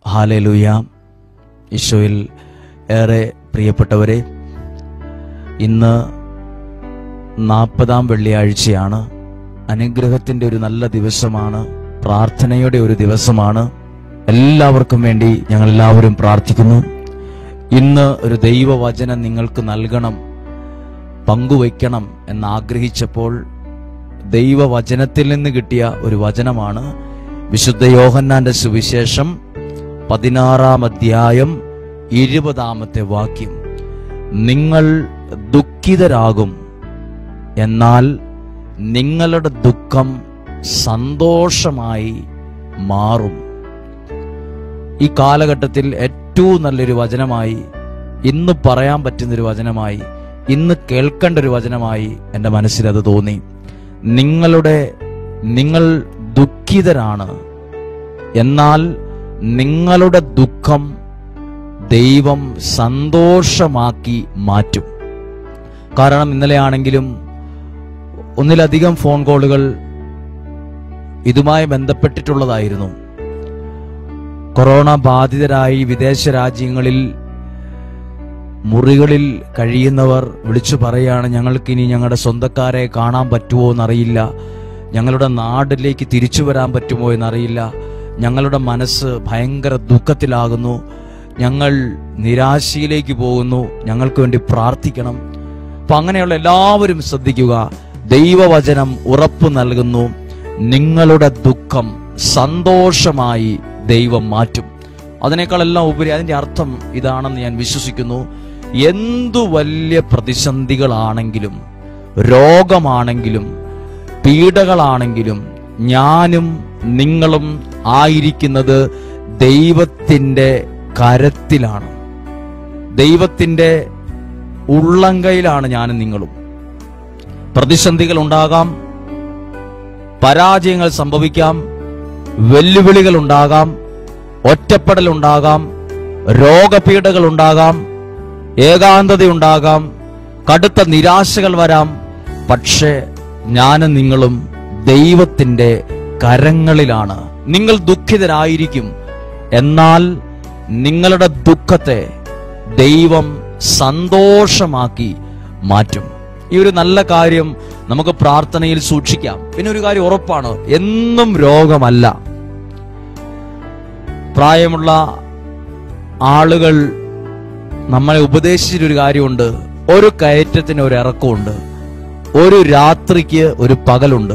hallelujah ഈശോയിൽ ഏറെ പ്രിയപ്പെട്ടവരെ ഇന്ന് നാൽപ്പതാം വെള്ളിയാഴ്ചയാണ് അനുഗ്രഹത്തിൻ്റെ ഒരു നല്ല ദിവസമാണ് പ്രാർത്ഥനയുടെ ഒരു ദിവസമാണ് എല്ലാവർക്കും വേണ്ടി ഞങ്ങൾ എല്ലാവരും പ്രാർത്ഥിക്കുന്നു ഇന്ന് ഒരു ദൈവവചനം നിങ്ങൾക്ക് നൽകണം പങ്കുവയ്ക്കണം എന്നാഗ്രഹിച്ചപ്പോൾ ദൈവവചനത്തിൽ നിന്ന് കിട്ടിയ ഒരു വചനമാണ് വിശുദ്ധ യോഹന്നാന്റെ സുവിശേഷം പതിനാറാം അധ്യായം ഇരുപതാമത്തെ വാക്യം നിങ്ങൾ ദുഃഖിതരാകും എന്നാൽ നിങ്ങളുടെ ദുഃഖം സന്തോഷമായി മാറും ഈ കാലഘട്ടത്തിൽ ഏറ്റവും നല്ലൊരു വചനമായി ഇന്ന് പറയാൻ പറ്റുന്നൊരു വചനമായി ഇന്ന് കേൾക്കേണ്ട ഒരു വചനമായി എൻ്റെ മനസ്സിൽ അത് തോന്നി നിങ്ങളുടെ നിങ്ങൾ ദുഃഖിതരാണ് എന്നാൽ നിങ്ങളുടെ ദുഃഖം ദൈവം സന്തോഷമാക്കി മാറ്റും കാരണം ഇന്നലെയാണെങ്കിലും ഒന്നിലധികം ഫോൺ കോളുകൾ ഇതുമായി ബന്ധപ്പെട്ടിട്ടുള്ളതായിരുന്നു കൊറോണ ബാധിതരായി വിദേശ രാജ്യങ്ങളിൽ മുറികളിൽ കഴിയുന്നവർ വിളിച്ചു പറയാണ് ഞങ്ങൾക്കിനി ഞങ്ങളുടെ സ്വന്തക്കാരെ കാണാൻ പറ്റുമോ എന്നറിയില്ല ഞങ്ങളുടെ നാട്ടിലേക്ക് തിരിച്ചു വരാൻ പറ്റുമോ എന്നറിയില്ല ഞങ്ങളുടെ മനസ്സ് ഭയങ്കര ദുഃഖത്തിലാകുന്നു ഞങ്ങൾ നിരാശയിലേക്ക് പോകുന്നു ഞങ്ങൾക്ക് വേണ്ടി പ്രാർത്ഥിക്കണം അപ്പൊ അങ്ങനെയുള്ള എല്ലാവരും ശ്രദ്ധിക്കുക ദൈവവചനം ഉറപ്പ് നൽകുന്നു നിങ്ങളുടെ ദുഃഖം സന്തോഷമായി ദൈവം മാറ്റും അതിനേക്കാളെല്ലാം ഉപരി അതിന്റെ അർത്ഥം ഇതാണെന്ന് ഞാൻ വിശ്വസിക്കുന്നു എന്തു വലിയ പ്രതിസന്ധികളാണെങ്കിലും രോഗമാണെങ്കിലും പീഡകളാണെങ്കിലും ഞാനും നിങ്ങളും ആയിരിക്കുന്നത് ദൈവത്തിൻ്റെ കരത്തിലാണ് ദൈവത്തിൻ്റെ ഉള്ളങ്കയിലാണ് ഞാനും നിങ്ങളും പ്രതിസന്ധികൾ ഉണ്ടാകാം പരാജയങ്ങൾ സംഭവിക്കാം വെല്ലുവിളികൾ ഉണ്ടാകാം ഒറ്റപ്പെടൽ ഉണ്ടാകാം രോഗപീഠകൾ ഉണ്ടാകാം ഏകാന്തതയുണ്ടാകാം കടുത്ത നിരാശകൾ വരാം പക്ഷേ ഞാനും നിങ്ങളും ദൈവത്തിന്റെ കരങ്ങളിലാണ് നിങ്ങൾ ദുഃഖിതരായിരിക്കും എന്നാൽ നിങ്ങളുടെ ദുഃഖത്തെ ദൈവം സന്തോഷമാക്കി മാറ്റും ഈ ഒരു നല്ല കാര്യം നമുക്ക് പ്രാർത്ഥനയിൽ സൂക്ഷിക്കാം പിന്നെ ഒരു കാര്യം ഉറപ്പാണ് എന്നും രോഗമല്ല പ്രായമുള്ള ആളുകൾ നമ്മളെ ഉപദേശിച്ചൊരു കാര്യമുണ്ട് ഒരു കയറ്റത്തിന് ഒരു ഇറക്കമുണ്ട് ഒരു രാത്രിക്ക് ഒരു പകലുണ്ട്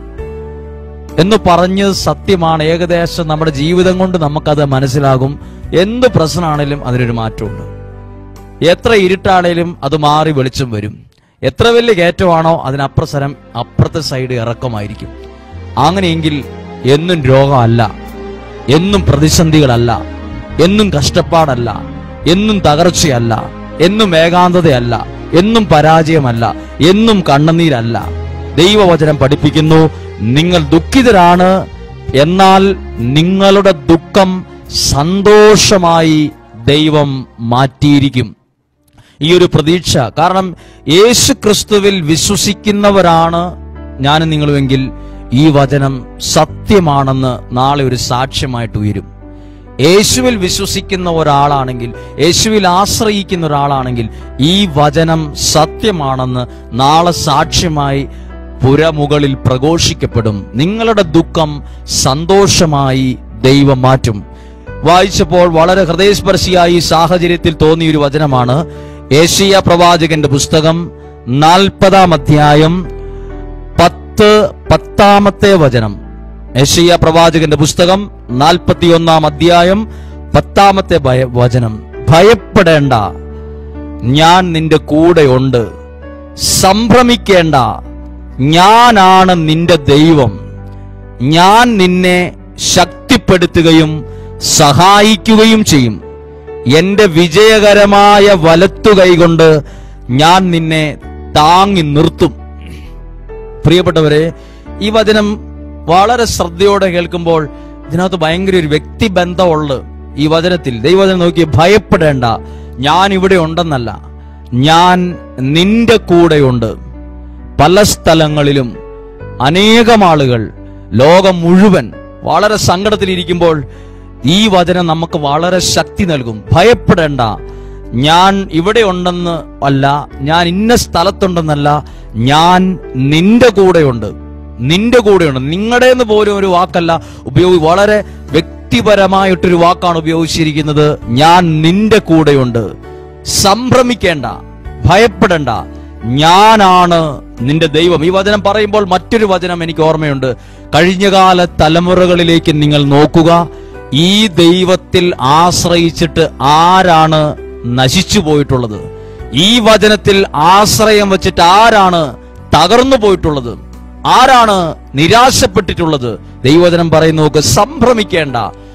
എന്ന് പറഞ്ഞ് സത്യമാണ് ഏകദേശം നമ്മുടെ ജീവിതം കൊണ്ട് നമുക്കത് മനസ്സിലാകും എന്ത് പ്രശ്നമാണേലും അതിനൊരു മാറ്റമുണ്ട് എത്ര ഇരുട്ടാണേലും അത് മാറി വെളിച്ചം വരും എത്ര വലിയ കയറ്റമാണോ അതിനപ്പുറസരം അപ്പുറത്തെ സൈഡ് ഇറക്കമായിരിക്കും അങ്ങനെയെങ്കിൽ എന്നും രോഗമല്ല എന്നും പ്രതിസന്ധികളല്ല എന്നും കഷ്ടപ്പാടല്ല എന്നും തകർച്ചയല്ല എന്നും ഏകാന്തതയല്ല എന്നും പരാജയമല്ല എന്നും കണ്ണുനീരല്ല ദൈവവചനം പഠിപ്പിക്കുന്നു നിങ്ങൾ ദുഃഖിതരാണ് എന്നാൽ നിങ്ങളുടെ ദുഃഖം സന്തോഷമായി ദൈവം മാറ്റിയിരിക്കും ഈ ഒരു പ്രതീക്ഷ കാരണം യേശു ക്രിസ്തുവിൽ വിശ്വസിക്കുന്നവരാണ് ഞാനും നിങ്ങളുമെങ്കിൽ ഈ വചനം സത്യമാണെന്ന് നാളെ ഒരു സാക്ഷ്യമായിട്ട് ഉയരും യേശുവിൽ വിശ്വസിക്കുന്ന ഒരാളാണെങ്കിൽ യേശുവിൽ ആശ്രയിക്കുന്ന ഒരാളാണെങ്കിൽ ഈ വചനം സത്യമാണെന്ന് നാളെ സാക്ഷ്യമായി പുരമുകളിൽ പ്രഘോഷിക്കപ്പെടും നിങ്ങളുടെ ദുഃഖം സന്തോഷമായി ദൈവം മാറ്റും വായിച്ചപ്പോൾ വളരെ ഹൃദയസ്പർശിയായി ഈ സാഹചര്യത്തിൽ തോന്നിയ ഒരു വചനമാണ് ഏഷ്യ പ്രവാചകന്റെ പുസ്തകം നാൽപ്പതാം അധ്യായം പത്ത് പത്താമത്തെ വചനം ഏഷ്യ പ്രവാചകന്റെ പുസ്തകം നാൽപ്പത്തിയൊന്നാം അധ്യായം പത്താമത്തെ ഭയ വചനം ഭയപ്പെടേണ്ട ഞാൻ നിന്റെ കൂടെയുണ്ട് സംഭ്രമിക്കേണ്ട ഞാനാണ് നിന്റെ ദൈവം ഞാൻ നിന്നെ ശക്തിപ്പെടുത്തുകയും സഹായിക്കുകയും ചെയ്യും എന്റെ വിജയകരമായ വലത്തുകൈ കൊണ്ട് ഞാൻ നിന്നെ താങ്ങി നിർത്തും പ്രിയപ്പെട്ടവരെ ഈ വചനം വളരെ ശ്രദ്ധയോടെ കേൾക്കുമ്പോൾ ഇതിനകത്ത് ഭയങ്കര ഒരു വ്യക്തിബന്ധമുള്ള ഈ വചനത്തിൽ ദൈവവചനം നോക്കി ഭയപ്പെടേണ്ട ഞാൻ ഇവിടെ ഉണ്ടെന്നല്ല ഞാൻ നിന്റെ കൂടെയുണ്ട് പല സ്ഥലങ്ങളിലും അനേകം ആളുകൾ ലോകം മുഴുവൻ വളരെ സങ്കടത്തിലിരിക്കുമ്പോൾ ഈ വചനം നമുക്ക് വളരെ ശക്തി നൽകും ഭയപ്പെടേണ്ട ഞാൻ ഇവിടെ ഉണ്ടെന്ന് അല്ല ഞാൻ ഇന്ന സ്ഥലത്തുണ്ടെന്നല്ല ഞാൻ നിന്റെ കൂടെയുണ്ട് നിന്റെ കൂടെയുണ്ട് നിങ്ങളുടെ എന്ന് പോലും ഒരു വാക്കല്ല ഉപയോഗി വളരെ വ്യക്തിപരമായിട്ടൊരു വാക്കാണ് ഉപയോഗിച്ചിരിക്കുന്നത് ഞാൻ നിന്റെ കൂടെയുണ്ട് സംഭ്രമിക്കേണ്ട ഭയപ്പെടേണ്ട ഞാനാണ് നിന്റെ ദൈവം ഈ വചനം പറയുമ്പോൾ മറ്റൊരു വചനം എനിക്ക് ഓർമ്മയുണ്ട് കഴിഞ്ഞകാല തലമുറകളിലേക്ക് നിങ്ങൾ നോക്കുക ഈ ദൈവത്തിൽ ആശ്രയിച്ചിട്ട് ആരാണ് നശിച്ചു പോയിട്ടുള്ളത് ഈ വചനത്തിൽ ആശ്രയം വെച്ചിട്ട് ആരാണ് തകർന്നു പോയിട്ടുള്ളത് ആരാണ് നിരാശപ്പെട്ടിട്ടുള്ളത് ദൈവവചനം പറയുന്നു നോക്ക് സംഭ്രമിക്കേണ്ട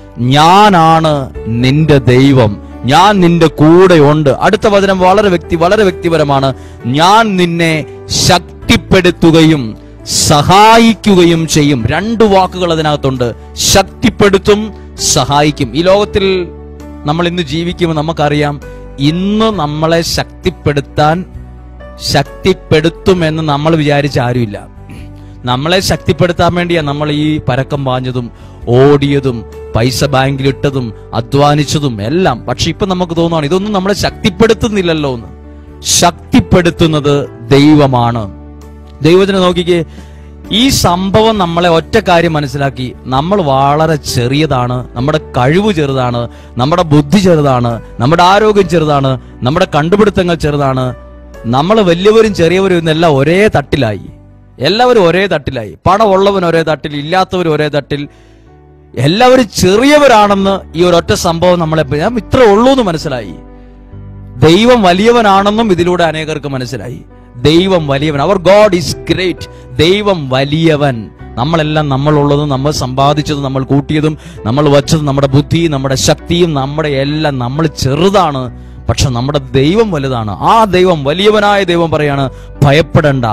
ഞാനാണ് നിന്റെ ദൈവം ഞാൻ നിന്റെ കൂടെ ഉണ്ട് അടുത്ത വചനം വളരെ വ്യക്തി വളരെ വ്യക്തിപരമാണ് ഞാൻ നിന്നെ ശക്തിപ്പെടുത്തുകയും സഹായിക്കുകയും ചെയ്യും രണ്ട് വാക്കുകൾ അതിനകത്തുണ്ട് ശക്തിപ്പെടുത്തും സഹായിക്കും ഈ ലോകത്തിൽ നമ്മൾ ഇന്ന് ജീവിക്കുമ്പോൾ നമുക്കറിയാം ഇന്ന് നമ്മളെ ശക്തിപ്പെടുത്താൻ ശക്തിപ്പെടുത്തുമെന്ന് നമ്മൾ വിചാരിച്ച ആരുമില്ല നമ്മളെ ശക്തിപ്പെടുത്താൻ വേണ്ടിയാ നമ്മൾ ഈ പരക്കം പാഞ്ഞതും ഓടിയതും പൈസ ബാങ്കിലിട്ടതും അധ്വാനിച്ചതും എല്ലാം പക്ഷെ ഇപ്പൊ നമുക്ക് തോന്നുവാണ് ഇതൊന്നും നമ്മളെ ശക്തിപ്പെടുത്തുന്നില്ലല്ലോ എന്ന് ശക്തിപ്പെടുത്തുന്നത് ദൈവമാണ് ദൈവത്തിനെ നോക്കിക്കേ ഈ സംഭവം നമ്മളെ ഒറ്റ കാര്യം മനസ്സിലാക്കി നമ്മൾ വളരെ ചെറിയതാണ് നമ്മുടെ കഴിവ് ചെറുതാണ് നമ്മുടെ ബുദ്ധി ചെറുതാണ് നമ്മുടെ ആരോഗ്യം ചെറുതാണ് നമ്മുടെ കണ്ടുപിടുത്തങ്ങൾ ചെറുതാണ് നമ്മൾ വലിയവരും ചെറിയവരും ഇന്നെല്ലാം ഒരേ തട്ടിലായി എല്ലാവരും ഒരേ തട്ടിലായി പണമുള്ളവൻ ഒരേ തട്ടിൽ ഇല്ലാത്തവർ ഒരേ തട്ടിൽ എല്ലാവരും ചെറിയവരാണെന്ന് ഈ ഒരൊറ്റ സംഭവം നമ്മളെ ഞാൻ ഇത്ര ഉള്ളൂ എന്ന് മനസ്സിലായി ദൈവം വലിയവനാണെന്നും ഇതിലൂടെ അനേകർക്ക് മനസ്സിലായി ദൈവം വലിയവൻ അവർ ഗോഡ് ഈസ് ഗ്രേറ്റ് ദൈവം വലിയവൻ നമ്മളെല്ലാം നമ്മളുള്ളതും നമ്മൾ സമ്പാദിച്ചതും നമ്മൾ കൂട്ടിയതും നമ്മൾ വച്ചതും നമ്മുടെ ബുദ്ധിയും നമ്മുടെ ശക്തിയും നമ്മുടെ എല്ലാം നമ്മൾ ചെറുതാണ് പക്ഷെ നമ്മുടെ ദൈവം വലുതാണ് ആ ദൈവം വലിയവനായ ദൈവം പറയാണ് ഭയപ്പെടണ്ട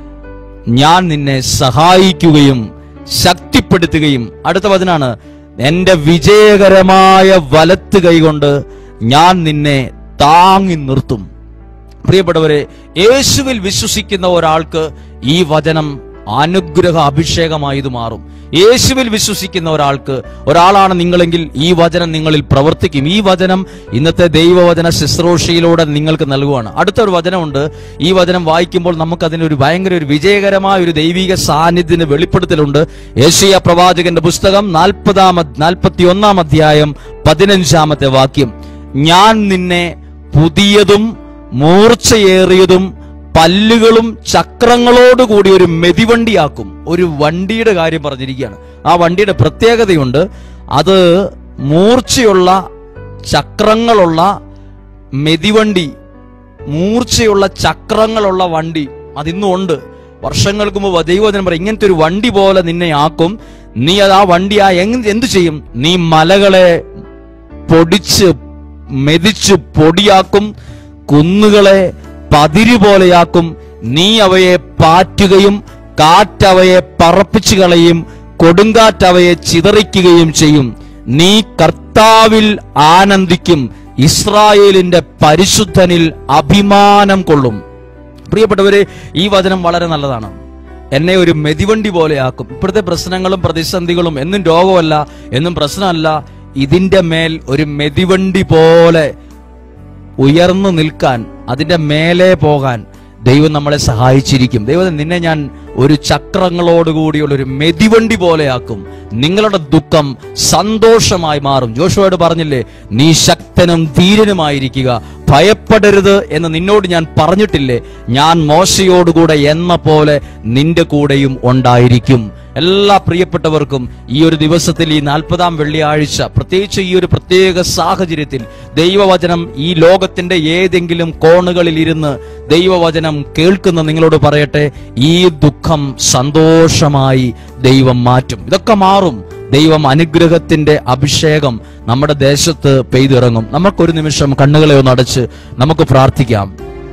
ഞാൻ നിന്നെ സഹായിക്കുകയും ശക്തിപ്പെടുത്തുകയും അടുത്ത വചനാണ് എന്റെ വിജയകരമായ വലത്ത് കൈകൊണ്ട് ഞാൻ നിന്നെ താങ്ങി നിർത്തും പ്രിയപ്പെട്ടവരെ യേശുവിൽ വിശ്വസിക്കുന്ന ഒരാൾക്ക് ഈ വചനം അനുഗ്രഹ അഭിഷേകമായത് മാറും യേശുവിൽ വിശ്വസിക്കുന്ന ഒരാൾക്ക് ഒരാളാണ് നിങ്ങളെങ്കിൽ ഈ വചനം നിങ്ങളിൽ പ്രവർത്തിക്കും ഈ വചനം ഇന്നത്തെ ദൈവവചന ശുശ്രൂഷയിലൂടെ നിങ്ങൾക്ക് നൽകുവാണ് അടുത്തൊരു വചനമുണ്ട് ഈ വചനം വായിക്കുമ്പോൾ നമുക്ക് അതിനൊരു ഭയങ്കര ഒരു വിജയകരമായ ഒരു ദൈവിക സാന്നിധ്യത്തിന് വെളിപ്പെടുത്തലുണ്ട് ഏഷ്യ പ്രവാചകന്റെ പുസ്തകം നാൽപ്പതാം നാൽപ്പത്തി ഒന്നാം അധ്യായം പതിനഞ്ചാമത്തെ വാക്യം ഞാൻ നിന്നെ പുതിയതും മൂർച്ചയേറിയതും പല്ലുകളും ചക്രങ്ങളോടുകൂടി ഒരു മെതിവണ്ടിയാക്കും ഒരു വണ്ടിയുടെ കാര്യം പറഞ്ഞിരിക്കുകയാണ് ആ വണ്ടിയുടെ പ്രത്യേകതയുണ്ട് അത് മൂർച്ചയുള്ള ചക്രങ്ങളുള്ള മെതിവണ്ടി മൂർച്ചയുള്ള ചക്രങ്ങളുള്ള വണ്ടി അതിന്നും ഉണ്ട് വർഷങ്ങൾക്ക് മുമ്പ് ദൈവവചനം പറയും ഇങ്ങനത്തെ ഒരു വണ്ടി പോലെ നിന്നെ ആക്കും നീ അത് ആ വണ്ടി ആ എങ് എന്ത് ചെയ്യും നീ മലകളെ പൊടിച്ച് മെതിച്ച് പൊടിയാക്കും കുന്നുകളെ പതിരു പോലെയാക്കും നീ അവയെ പാറ്റുകയും കാറ്റവയെ പറപ്പിച്ചു കളയും കൊടുങ്കാറ്റ് അവയെ ചിതറിക്കുകയും ചെയ്യും നീ കർത്താവിൽ ആനന്ദിക്കും ഇസ്രായേലിന്റെ പരിശുദ്ധനിൽ അഭിമാനം കൊള്ളും പ്രിയപ്പെട്ടവരെ ഈ വചനം വളരെ നല്ലതാണ് എന്നെ ഒരു മെതിവണ്ടി പോലെയാക്കും ഇപ്പോഴത്തെ പ്രശ്നങ്ങളും പ്രതിസന്ധികളും എന്നും രോഗമല്ല എന്നും പ്രശ്നമല്ല ഇതിന്റെ മേൽ ഒരു മെതിവണ്ടി പോലെ ഉയർന്നു നിൽക്കാൻ അതിന്റെ മേലെ പോകാൻ ദൈവം നമ്മളെ സഹായിച്ചിരിക്കും ദൈവം നിന്നെ ഞാൻ ഒരു ചക്രങ്ങളോടുകൂടിയുള്ള ഒരു മെതിവണ്ടി പോലെയാക്കും നിങ്ങളുടെ ദുഃഖം സന്തോഷമായി മാറും ജോഷുവോട് പറഞ്ഞില്ലേ നീ ശക്തനും ധീരനുമായിരിക്കുക ഭയപ്പെടരുത് എന്ന് നിന്നോട് ഞാൻ പറഞ്ഞിട്ടില്ലേ ഞാൻ മോശയോടുകൂടെ എന്ന പോലെ നിന്റെ കൂടെയും ഉണ്ടായിരിക്കും എല്ലാ പ്രിയപ്പെട്ടവർക്കും ഈ ഒരു ദിവസത്തിൽ ഈ നാൽപ്പതാം വെള്ളിയാഴ്ച പ്രത്യേകിച്ച് ഈ ഒരു പ്രത്യേക സാഹചര്യത്തിൽ ദൈവവചനം ഈ ലോകത്തിന്റെ ഏതെങ്കിലും കോണുകളിൽ ഇരുന്ന് ദൈവവചനം കേൾക്കുന്ന നിങ്ങളോട് പറയട്ടെ ഈ ദുഃഖം സന്തോഷമായി ദൈവം മാറ്റും ഇതൊക്കെ മാറും ദൈവം അനുഗ്രഹത്തിന്റെ അഭിഷേകം നമ്മുടെ ദേശത്ത് പെയ്തിറങ്ങും നമുക്കൊരു നിമിഷം കണ്ണുകളെ ഒന്ന് അടച്ച് നമുക്ക് പ്രാർത്ഥിക്കാം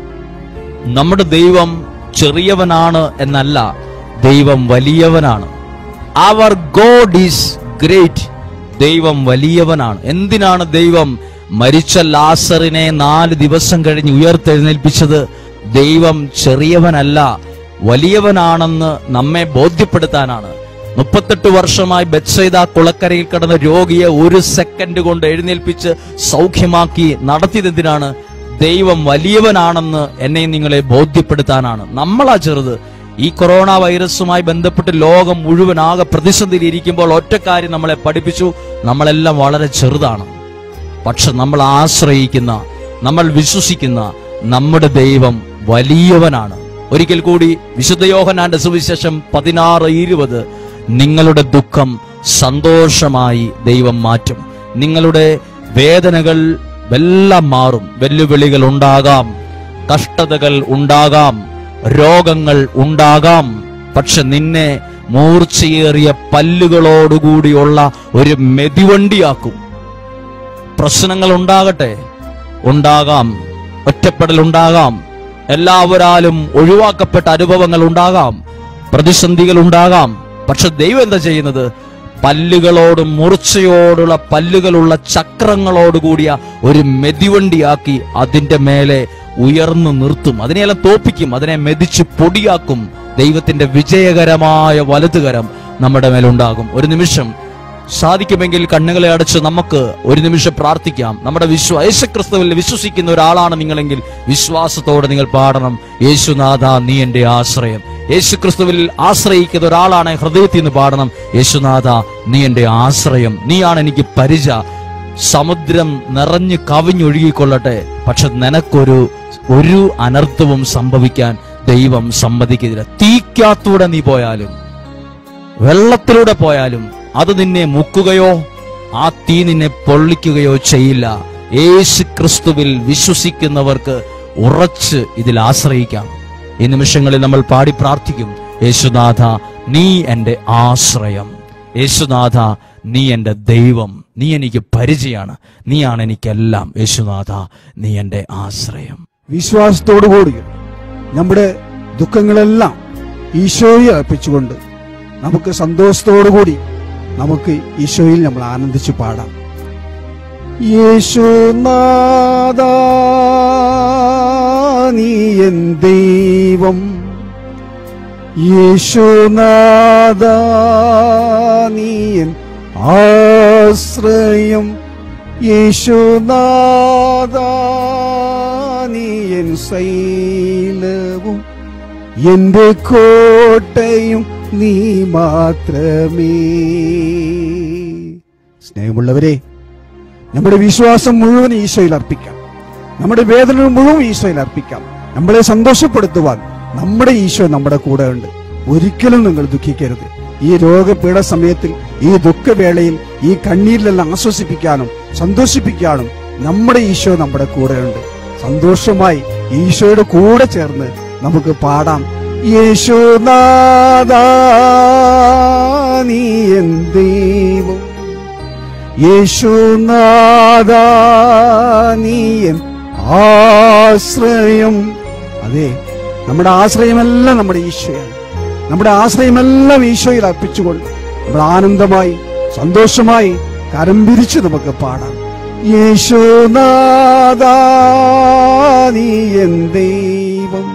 നമ്മുടെ ദൈവം ചെറിയവനാണ് എന്നല്ല ദൈവം വലിയവനാണ് അവർ ഗോഡ് ഈസ് ഗ്രേറ്റ് ദൈവം വലിയവനാണ് എന്തിനാണ് ദൈവം മരിച്ച ലാസറിനെ നാല് ദിവസം കഴിഞ്ഞ് ഉയർത്തെഴുന്നേൽപ്പിച്ചത് ദൈവം ചെറിയവനല്ല വലിയവനാണെന്ന് നമ്മെ ബോധ്യപ്പെടുത്താനാണ് മുപ്പത്തെട്ട് വർഷമായി ബെത്സൈദ കുളക്കരയിൽ കിടന്ന രോഗിയെ ഒരു സെക്കൻഡ് കൊണ്ട് എഴുന്നേൽപ്പിച്ച് സൗഖ്യമാക്കി നടത്തിയതെന്തിനാണ് ദൈവം വലിയവനാണെന്ന് എന്നെ നിങ്ങളെ ബോധ്യപ്പെടുത്താനാണ് നമ്മളാ ചെറുത് ഈ കൊറോണ വൈറസുമായി ബന്ധപ്പെട്ട് ലോകം മുഴുവൻ ആകെ പ്രതിസന്ധിയിൽ ഇരിക്കുമ്പോൾ ഒറ്റ കാര്യം നമ്മളെ പഠിപ്പിച്ചു നമ്മളെല്ലാം വളരെ ചെറുതാണ് പക്ഷെ നമ്മൾ ആശ്രയിക്കുന്ന നമ്മൾ വിശ്വസിക്കുന്ന നമ്മുടെ ദൈവം വലിയവനാണ് ഒരിക്കൽ കൂടി വിശുദ്ധ യോഹനാന്റെ സുവിശേഷം പതിനാറ് ഇരുപത് നിങ്ങളുടെ ദുഃഖം സന്തോഷമായി ദൈവം മാറ്റും നിങ്ങളുടെ വേദനകൾ എല്ലാം മാറും വെല്ലുവിളികൾ ഉണ്ടാകാം കഷ്ടതകൾ ഉണ്ടാകാം രോഗങ്ങൾ ഉണ്ടാകാം പക്ഷെ നിന്നെ മൂർച്ചയേറിയ പല്ലുകളോടുകൂടിയുള്ള ഒരു മെതിവണ്ടിയാക്കും പ്രശ്നങ്ങൾ ഉണ്ടാകട്ടെ ഉണ്ടാകാം ഒറ്റപ്പെടൽ ഉണ്ടാകാം എല്ലാവരാലും ഒഴിവാക്കപ്പെട്ട അനുഭവങ്ങൾ ഉണ്ടാകാം പ്രതിസന്ധികൾ ഉണ്ടാകാം പക്ഷെ ദൈവം എന്താ ചെയ്യുന്നത് പല്ലുകളോടും മൂർച്ചയോടുള്ള പല്ലുകളുള്ള ചക്രങ്ങളോടുകൂടിയ ഒരു മെതിവണ്ടിയാക്കി അതിന്റെ മേലെ ഉയർന്നു നിർത്തും അതിനെയെല്ലാം തോപ്പിക്കും അതിനെ മെതിച്ച് പൊടിയാക്കും ദൈവത്തിന്റെ വിജയകരമായ വലതുകരം നമ്മുടെ മേലുണ്ടാകും ഒരു നിമിഷം സാധിക്കുമെങ്കിൽ കണ്ണുകളെ അടച്ച് നമുക്ക് ഒരു നിമിഷം പ്രാർത്ഥിക്കാം നമ്മുടെ വിശ്വ യേശുക്രിസ്തുവിൽ വിശ്വസിക്കുന്ന ഒരാളാണ് നിങ്ങളെങ്കിൽ വിശ്വാസത്തോടെ നിങ്ങൾ പാടണം യേശുനാഥ നീ എന്റെ ആശ്രയം യേശുക്രിസ്തുവിൽ ആശ്രയിക്കുന്ന ഒരാളാണ് ഹൃദയത്തിൽ നിന്ന് പാടണം യേശുനാഥ നീ എന്റെ ആശ്രയം നീയാണ് എനിക്ക് പരിച സമുദ്രം നിറഞ്ഞു കവിഞ്ഞൊഴുകിക്കൊള്ളട്ടെ പക്ഷെ നിനക്കൊരു ഒരു അനർത്ഥവും സംഭവിക്കാൻ ദൈവം സമ്മതിക്കുന്നില്ല തീക്കകത്തൂടെ നീ പോയാലും വെള്ളത്തിലൂടെ പോയാലും അത് നിന്നെ മുക്കുകയോ ആ തീ നിന്നെ പൊള്ളിക്കുകയോ ചെയ്യില്ല യേശു ക്രിസ്തുവിൽ വിശ്വസിക്കുന്നവർക്ക് ഉറച്ച് ഇതിൽ ആശ്രയിക്കാം ഈ നിമിഷങ്ങളിൽ നമ്മൾ പാടി പ്രാർത്ഥിക്കും യേശുനാഥ നീ എന്റെ ആശ്രയം യേശുനാഥ നീ എന്റെ ദൈവം നീ എനിക്ക് പരിചയാണ് നീയാണ് എനിക്കെല്ലാം യേശുനാഥ നീ എന്റെ ആശ്രയം വിശ്വാസത്തോടു കൂടി നമ്മുടെ ദുഃഖങ്ങളെല്ലാം ഈശോയെ അർപ്പിച്ചുകൊണ്ട് നമുക്ക് സന്തോഷത്തോടു കൂടി നമുക്ക് ഈശോയിൽ നമ്മൾ ആനന്ദിച്ചു പാടാം യേശുനാഥ നീ എൻ ദൈവം യേശുനാഥ നീ എൻ ആശ്രയം യേശുനാഥ നീ എൻ ശൈലവും എന്റെ കോട്ടയും നീ മാത്രമേ സ്നേഹമുള്ളവരെ നമ്മുടെ വിശ്വാസം മുഴുവൻ ഈശോയിൽ അർപ്പിക്കാം നമ്മുടെ വേദനകൾ മുഴുവൻ ഈശോയിൽ അർപ്പിക്കാം നമ്മളെ സന്തോഷപ്പെടുത്തുവാൻ നമ്മുടെ ഈശോ നമ്മുടെ കൂടെ ഉണ്ട് ഒരിക്കലും നിങ്ങൾ ദുഃഖിക്കരുത് ഈ രോഗപീഠ സമയത്തിൽ ഈ ദുഃഖവേളയിൽ ഈ കണ്ണീരിലെല്ലാം ആശ്വസിപ്പിക്കാനും സന്തോഷിപ്പിക്കാനും നമ്മുടെ ഈശോ നമ്മുടെ കൂടെയുണ്ട് സന്തോഷമായി ഈശോയുടെ കൂടെ ചേർന്ന് നമുക്ക് പാടാം യേശുനാഥ നീ എൻ ദൈവം യേശുനാഥ നീ എൻ ആശ്രയം അതെ നമ്മുടെ ആശ്രയമെല്ലാം നമ്മുടെ ഈശോയാണ് നമ്മുടെ ആശ്രയമെല്ലാം ഈശോയിൽ അർപ്പിച്ചുകൊണ്ട് നമ്മൾ ആനന്ദമായി സന്തോഷമായി കരം പിരിച്ച് നമുക്ക് പാടാം യേശുനാഥ നീ എൻ ദൈവം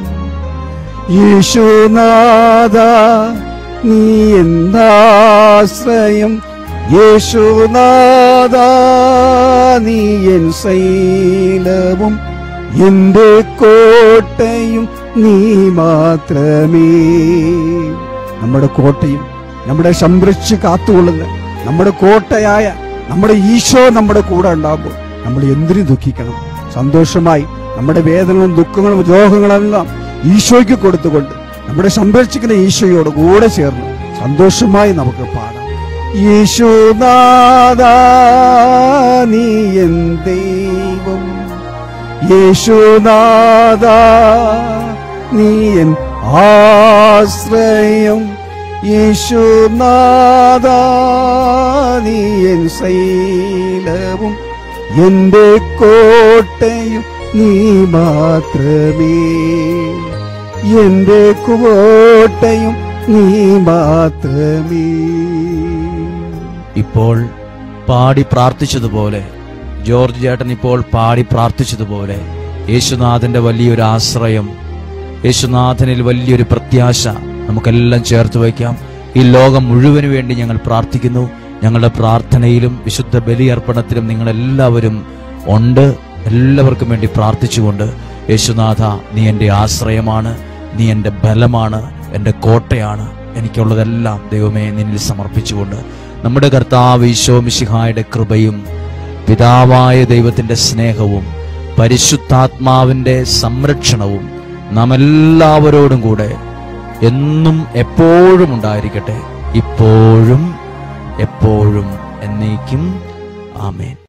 യേശുനാഥ നീ എന്താശ്രയം യേശുനാഥ നീ എൻ ശൈലവും എന്റെ കോട്ടയും നീ മാത്രമേ നമ്മുടെ കോട്ടയും നമ്മുടെ സംരക്ഷിച്ച് കാത്തുകൊള്ളുന്ന നമ്മുടെ കോട്ടയായ നമ്മുടെ ഈശോ നമ്മുടെ കൂടെ ഉണ്ടാകുമ്പോൾ നമ്മൾ എന്തിനു ദുഃഖിക്കണം സന്തോഷമായി നമ്മുടെ വേദനകളും ദുഃഖങ്ങളും രോഗങ്ങളെല്ലാം ഈശോയ്ക്ക് കൊടുത്തുകൊണ്ട് നമ്മുടെ സംരക്ഷിക്കുന്ന ഈശോയോട് കൂടെ ചേർന്ന് സന്തോഷമായി നമുക്ക് പാടാം യേശുനാഥ നീ എൻ ദൈവം യേശുനാഥ നീ എൻ ആശ്രയം യേശുനാഥ നീ എൻ ശൈലവും എന്റെ കോട്ടയും നീ മാത്രമേ എന്റെ കോട്ടയും നീ മാത്രമേ ഇപ്പോൾ പാടി പ്രാർത്ഥിച്ചതുപോലെ ജോർജ് ചേട്ടൻ ഇപ്പോൾ പാടി പ്രാർത്ഥിച്ചതുപോലെ യേശുനാഥന്റെ വലിയൊരു ആശ്രയം യേശുനാഥനിൽ വലിയൊരു പ്രത്യാശ നമുക്കെല്ലാം ചേർത്ത് വയ്ക്കാം ഈ ലോകം മുഴുവന് വേണ്ടി ഞങ്ങൾ പ്രാർത്ഥിക്കുന്നു ഞങ്ങളുടെ പ്രാർത്ഥനയിലും വിശുദ്ധ ബലിയർപ്പണത്തിലും നിങ്ങളെല്ലാവരും ഉണ്ട് എല്ലാവർക്കും വേണ്ടി പ്രാർത്ഥിച്ചുകൊണ്ട് യേശുനാഥ നീ എൻ്റെ ആശ്രയമാണ് നീ എൻ്റെ ബലമാണ് എൻ്റെ കോട്ടയാണ് എനിക്കുള്ളതെല്ലാം ദൈവമേ നിന്നിൽ സമർപ്പിച്ചുകൊണ്ട് നമ്മുടെ കർത്താവ് ഈശോ മിശിഹായുടെ കൃപയും പിതാവായ ദൈവത്തിന്റെ സ്നേഹവും പരിശുദ്ധാത്മാവിന്റെ സംരക്ഷണവും നാം എല്ലാവരോടും കൂടെ എന്നും എപ്പോഴും ഉണ്ടായിരിക്കട്ടെ ഇപ്പോഴും എപ്പോഴും എന്നേക്കും ആമേൻ